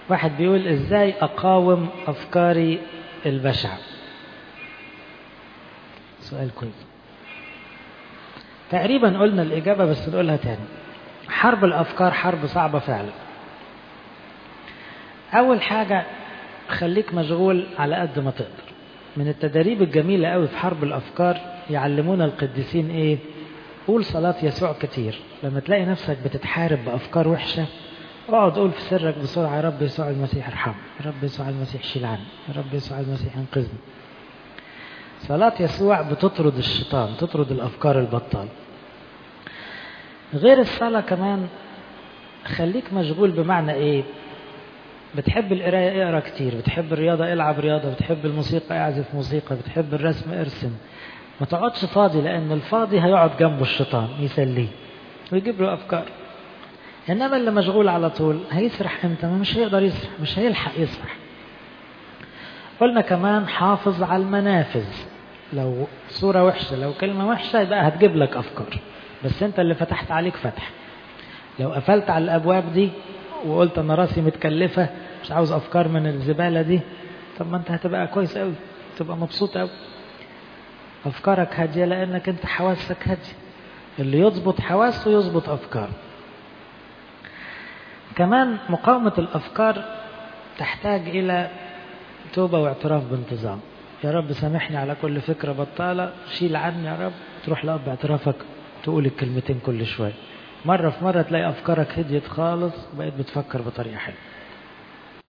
واحد بيقول ازاي اقاوم افكاري البشعة سؤال كويس تقريبا قلنا الإجابة بس نقولها تاني حرب الأفكار حرب صعبة فعلا أول حاجة خليك مشغول على قد ما تقدر من التدريب الجميلة قوي في حرب الأفكار يعلمونا القديسين إيه قول صلاة يسوع كتير لما تلاقي نفسك بتتحارب بأفكار وحشة اقعد قول في سرك بسرعة يا رب يسوع المسيح ارحمني يا رب يسوع المسيح شيل عني يا رب يسوع المسيح انقذني صلاة يسوع بتطرد الشيطان تطرد الأفكار البطال غير الصلاة كمان خليك مشغول بمعنى ايه بتحب القراية اقرا كتير بتحب الرياضة العب رياضة بتحب الموسيقى اعزف موسيقى بتحب الرسم ارسم ما تقعدش فاضي لأن الفاضي هيقعد جنبه الشيطان يسليه ويجيب له أفكار إنما اللي مشغول على طول هيسرح إمتى ما مش هيقدر يسرح مش هيلحق يسرح قلنا كمان حافظ على المنافذ لو صورة وحشة لو كلمة وحشة يبقى هتجيب لك أفكار بس أنت اللي فتحت عليك فتح لو قفلت على الأبواب دي وقلت أنا راسي متكلفة مش عاوز أفكار من الزبالة دي طب ما أنت هتبقى كويس أوي تبقى مبسوط أوي أفكارك هادية لأنك أنت حواسك هادية اللي يضبط حواسه يضبط أفكاره كمان مقاومة الأفكار تحتاج إلى توبة واعتراف بانتظام يا رب سامحني على كل فكرة بطالة شيل عني يا رب تروح لأب اعترافك تقول الكلمتين كل شوية مرة في مرة تلاقي أفكارك هديت خالص وبقيت بتفكر بطريقة حلوة